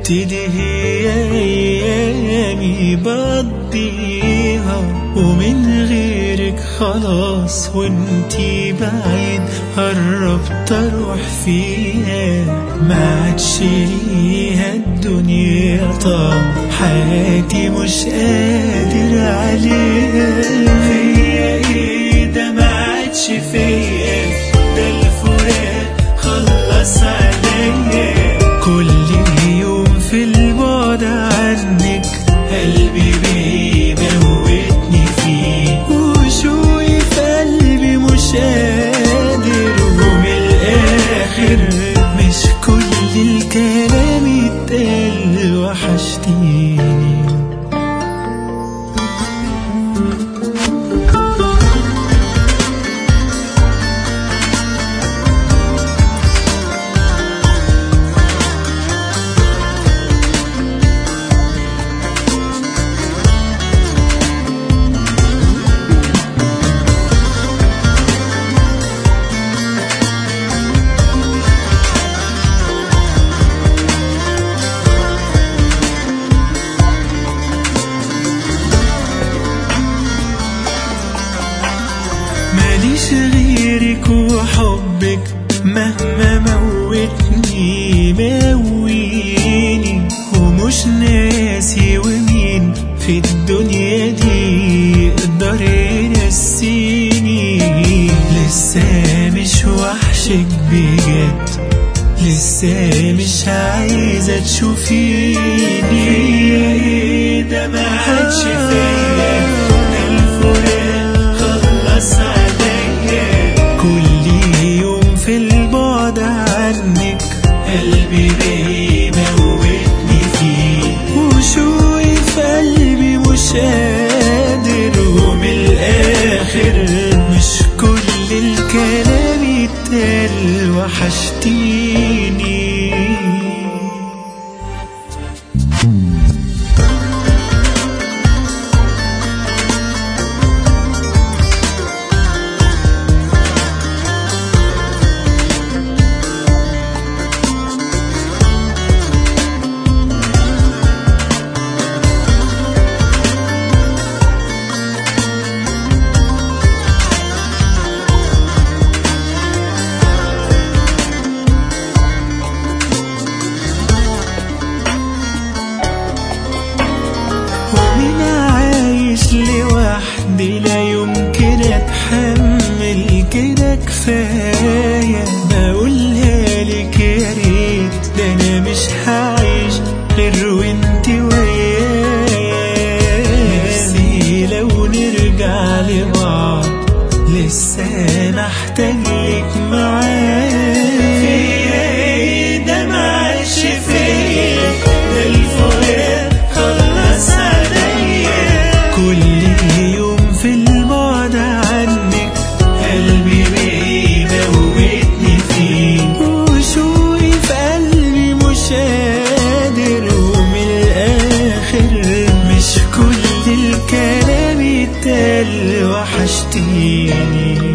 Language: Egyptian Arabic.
تبتدي هي أيامي بقضيها ومن غيرك خلاص وانتي بعيد قربت اروح فيها ما عادش ليها الدنيا طعم حياتي مش قادر عليها فيا ايه ده ما عادش فيا ده الفراق خلص عليا كل يوم في البعد عنك قلبي بيموتني فيه وشوقي في قلبي مش قادر ومن الآخر مش كل الكلام اتقال وحشتيني ماليش غيرك وحبك مهما موتني مويني ومش ناسي ومين في الدنيا دي يقدر ينسيني لسه مش وحشك بجد لسه مش عايزة تشوفيني ده ما عادش فيا ده الفراق خلص عليا كل يوم في البعد عنك قلبي بيموتني فيه وشوقي في قلبي مش قادر ومن الآخر مش كل الكلام يتقال وحشتيني ومين عايش لوحدي لا يمكن اتحمل كده كفايه بقولها لك يا ريت ده انا مش هعيش غير وانت ويايا نفسي لو نرجع لبعض لسه محتاج لك معايا فيا ايه ده ما عادش فيا ده الفراق خلص عليا كل يوم في البعد عنك قلبي بيموتني فيه وشوقي في قلبي مش قادر ومن الآخر مش كل الكلام يتقال وحشتيني